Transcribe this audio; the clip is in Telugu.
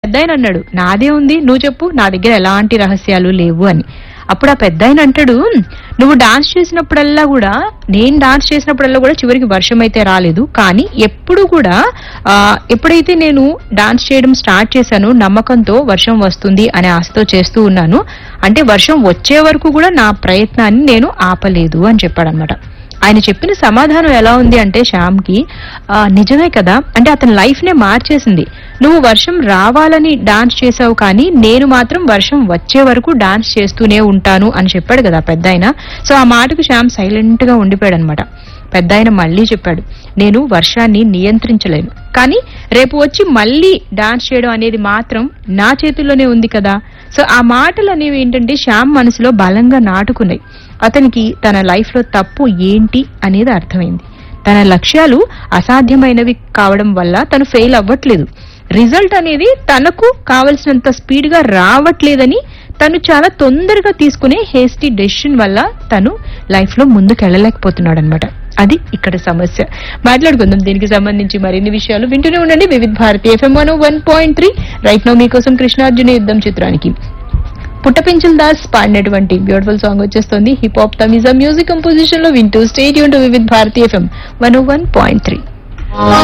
పెద్ద అన్నాడు నాదే ఉంది నువ్వు చెప్పు నా దగ్గర ఎలాంటి రహస్యాలు లేవు అని అప్పుడు ఆ పెద్ద అంటాడు నువ్వు డాన్స్ చేసినప్పుడల్లా కూడా నేను డాన్స్ చేసినప్పుడల్లా కూడా చివరికి వర్షం అయితే రాలేదు కానీ ఎప్పుడు కూడా ఆ, ఎప్పుడైతే నేను డాన్స్ చేయడం స్టార్ట్ చేశానో నమ్మకంతో వర్షం వస్తుంది అనే ఆశతో చేస్తూ ఉన్నాను అంటే వర్షం వచ్చే వరకు కూడా నా ప్రయత్నాన్ని నేను ఆపలేదు అని చెప్పాడనమాట ఆయన చెప్పిన సమాధానం ఎలా ఉంది అంటే శ్యామ్కి ఆ, నిజమే కదా అంటే అతని లైఫ్ నే మార్చేసింది నువ్వు వర్షం రావాలని డాన్స్ చేసావు కానీ నేను మాత్రం వర్షం వచ్చే వరకు డాన్స్ చేస్తూనే ఉంటాను అని చెప్పాడు కదా పెద్ద సో ఆ మాటకు శ్యామ్ సైలెంట్ గా ఉండిపోయాడు అనమాట పెద్ద ఆయన మళ్ళీ చెప్పాడు నేను వర్షాన్ని నియంత్రించలేను కానీ రేపు వచ్చి మళ్ళీ డాన్స్ చేయడం అనేది మాత్రం నా చేతుల్లోనే ఉంది కదా సో ఆ మాటలు అనేవి ఏంటంటే శ్యామ్ మనసులో బలంగా నాటుకున్నాయి అతనికి తన లైఫ్ లో తప్పు ఏంటి అనేది అర్థమైంది తన లక్ష్యాలు అసాధ్యమైనవి కావడం వల్ల తను ఫెయిల్ అవ్వట్లేదు రిజల్ట్ అనేది తనకు కావలసినంత స్పీడ్ గా రావట్లేదని తను చాలా తొందరగా తీసుకునే హేస్టీ డెసిషన్ వల్ల తను లైఫ్ లో ముందుకు వెళ్ళలేకపోతున్నాడు అనమాట అది ఇక్కడ సమస్య మాట్లాడుకుందాం దీనికి సంబంధించి మరిన్ని విషయాలు వింటూనే ఉండండి Vividh Bharati FM one one point three right now మీకోసం కృష్ణార్జున యుద్ధం చిత్రానికి పుట్టపించుల్ దాస్ పాడినటువంటి బ్యూటిఫుల్ సాంగ్ వచ్చేస్తుంది hip hop Tamizha music composition లో వింటూ stay tuned to Vividh Bharati FM one one point three